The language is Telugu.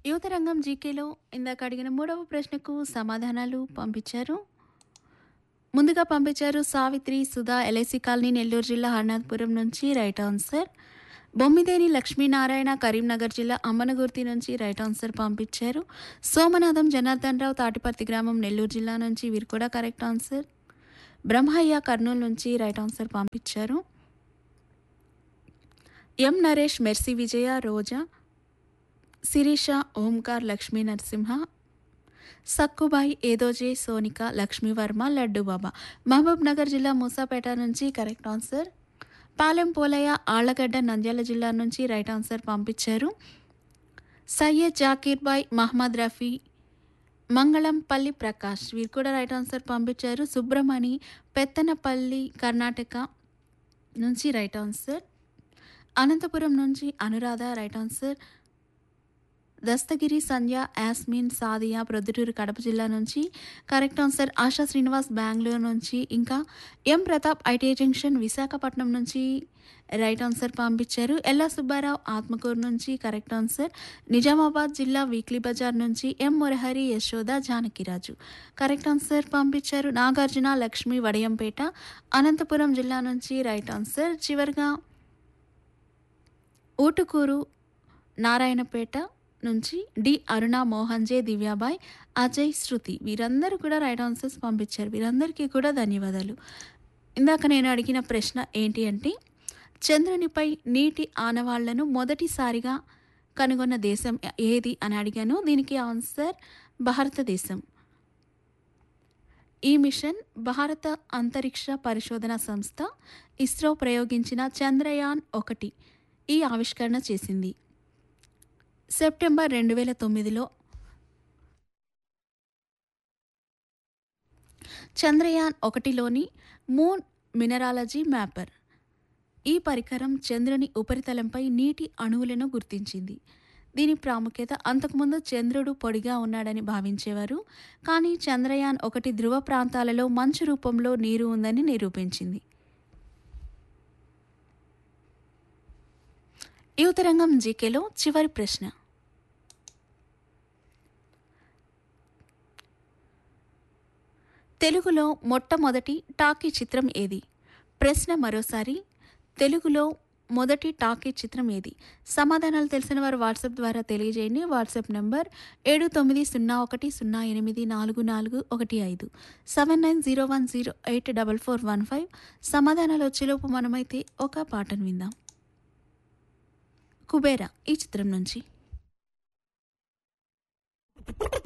యువతరంగం జీకేలో ఇందాక అడిగిన మూడవ ప్రశ్నకు సమాధానాలు పంపించారు ముందుగా పంపించారు సావిత్రి సుధా ఎల్ఐసి కాలనీ నెల్లూరు జిల్లా హర్నాథ్పురం నుంచి రైట్ ఆన్సర్ బొమ్మిదేని లక్ష్మీనారాయణ కరీంనగర్ జిల్లా అమ్మనగుర్తి నుంచి రైట్ ఆన్సర్ పంపించారు సోమనాథం జనార్దన్ రావు తాటిపర్తి గ్రామం నెల్లూరు జిల్లా నుంచి వీరు కూడా కరెక్ట్ ఆన్సర్ బ్రహ్మయ్య కర్నూలు నుంచి రైట్ ఆన్సర్ పంపించారు M Naresh Mercy Vijaya Roja Sirisha Omkar Lakshmi Narasimha Sakkubai Edoje Sonika Lakshmivarma Laddu Baba Mahabubnagar జిల్లా మూసాపేట నుంచి కరెక్ట్ ఆన్సర్ పాలెం పోలయ్య ఆళ్లగడ్డ నంద్యాల జిల్లా నుంచి రైట్ ఆన్సర్ పంపించారు సయ్యద్ జాకీర్ బాయ్ మహమ్మద్ రఫీ మంగళంపల్లి ప్రకాష్ వీరు కూడా రైట్ ఆన్సర్ పంపించారు సుబ్రమణి పెత్తనపల్లి కర్ణాటక నుంచి రైట్ ఆన్సర్ అనంతపురం నుంచి అనురాధ రైట్ ఆన్సర్ దస్తగిరి సంధ్య యాస్మిన్ సాదియా ప్రొద్దుటూరు కడప జిల్లా నుంచి కరెక్ట్ ఆన్సర్ ఆశా శ్రీనివాస్ బెంగళూరు నుంచి ఇంకా M Pratap IT junction Visakhapatnam నుంచి రైట్ ఆన్సర్ పంపించారు ఎల్లా సుబ్బారావు ఆత్మకూరు నుంచి కరెక్ట్ ఆన్సర్ నిజామాబాద్ జిల్లా వీక్లీ బజార్ నుంచి M Murahari Yashoda Janakiraju correct answer పంపించారు నాగార్జున లక్ష్మి వడయంపేట అనంతపురం జిల్లా నుంచి రైట్ ఆన్సర్ చివరిగా ఊటుకూరు నారాయణపేట నుంచి డి అరుణ మోహన్ జే దివ్యాబాయ్ అజయ్ శృతి వీరందరూ కూడా రైట్ ఆన్సర్స్ పంపించారు వీరందరికీ కూడా ధన్యవాదాలు ఇందాక నేను అడిగిన ప్రశ్న ఏంటి అంటే చంద్రునిపై నీటి ఆనవాళ్లను మొదటిసారిగా కనుగొన్న దేశం ఏది అని అడిగాను దీనికి ఆన్సర్ భారతదేశం ఈ మిషన్ భారత అంతరిక్ష పరిశోధన సంస్థ ఇస్రో ప్రయోగించిన చంద్రయాన్ ఒకటి ఈ ఆవిష్కరణ చేసింది సెప్టెంబర్ రెండు వేల తొమ్మిదిలో చంద్రయాన్ ఒకటిలోని మూన్ మినరాలజీ మ్యాపర్ ఈ పరికరం చంద్రుని ఉపరితలంపై నీటి అణువులను గుర్తించింది దీని ప్రాముఖ్యత అంతకుముందు చంద్రుడు పొడిగా ఉన్నాడని భావించేవారు కానీ చంద్రయాన్ ఒకటి ధ్రువ ప్రాంతాలలో మంచు రూపంలో నీరు ఉందని నిరూపించింది యువతరంగం జీకేలో చివరి ప్రశ్న తెలుగులో మొట్టమొదటి టాకీ చిత్రం ఏది ప్రశ్న మరోసారి తెలుగులో మొదటి టాకీ చిత్రం ఏది సమాధానాలు తెలిసిన వారు వాట్సాప్ ద్వారా తెలియజేయండి వాట్సాప్ నంబర్ ఏడు తొమ్మిది సున్నా ఒకటి సున్నా ఎనిమిది నాలుగు నాలుగు ఒకటి ఐదు seven nine zero one zero eight double four one five సమాధానాలు వచ్చేలోపు మనమైతే ఒక పాటను విందాం కుబేరా ఈ చిత్రం నుంచి